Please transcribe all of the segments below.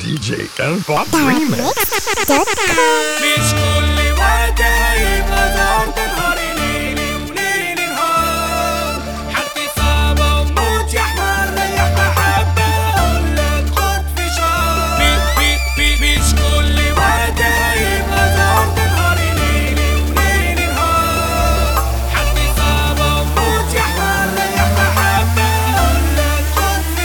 دي جي البوب ريمكس مش كل وقت هيبقى ظهرت نهاري ليلي وليلي نهار حالتي صعبة وموت يا حمار ريح حبة أقولك خد في شهر بي- بي- بي- مش كل وقت هيبقى ظهرت نهاري ليلي وليلي نهار حالتي صعبة وموت يا حمار ريح حبة أقولك خد في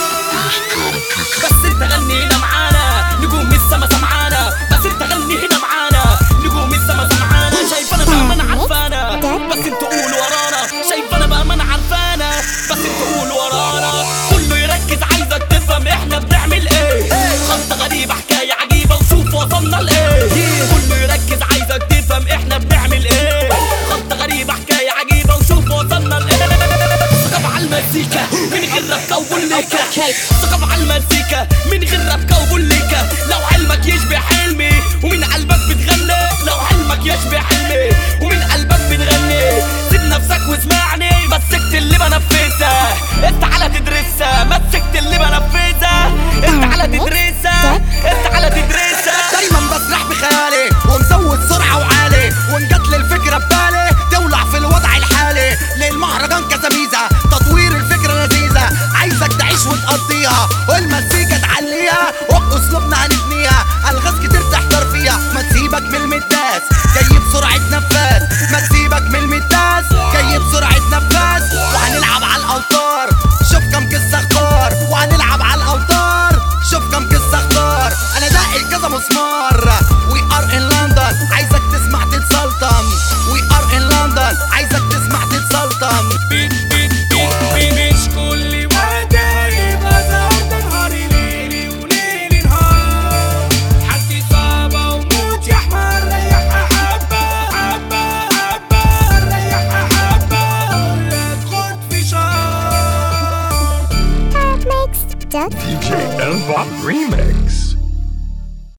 شهر بس انت غني هنا معانا نجوم السما سمعانا بس انت غني هنا معانا نجوم السما سمعانا شايف انا بأمانة عارفانا بس انت قول ورانا شايف انا بأمانة عارفانا بس انت قول ورانا كله يركز عايزك تفهم احنا بنعمل ايه خطة غريبة حكاية عجيبة وشوف وصلنا لايه كله يركز عايزك تفهم احنا بنعمل ايه خطة غريبة حكاية عجيبة وشوف وصلنا لايه ثقافة على المزيكا من غير ربكة وبوليكا ثقافة على المزيكا من غير ربكة وبوليكا لو علمك يشبه حلمي ومن قلبك بتغني لو علمك يشبه حلمي ومن قلبك بتغني سيب نفسك واسمعني مسكت اللي بنفذها انت على تدرسها مسكت اللي بنفذها انت على تدرسها انت على تدرسها دايما بسرح بخيالي ومزود سرعة وعالي وان جات لي الفكرة ببالي تولع في الوضع الحالي للمهرجان كذا ميزة تطوير الفكرة لذيذة عايزك تعيش وتقضيها والمزيكا تعليها وبأسلوبنا هنبنيها ألغاز كتير تحتار فيها ما تسيبك من المداس جاي بسرعة نفاس ما تسيبك من المداس جاي بسرعة نفاس وهنلعب على الأوتار شوف كم قصة اختار وهنلعب على الأوتار شوف كم قصة اختار أنا داقي كذا مسمار وي ار ان لندن عايزك تسمع تتسلطن وي ار ان لندن عايزك تسمع تتسلطن بي- بي- بي- بي- مش كل وقت هيبقى ظهرت نهاري ليلي وليلي نهار حالتي صعبة وموت يا حمار ريح حبة حبة حبة ريح حبة أقولك خد في شهر دي جي البوب ريمكس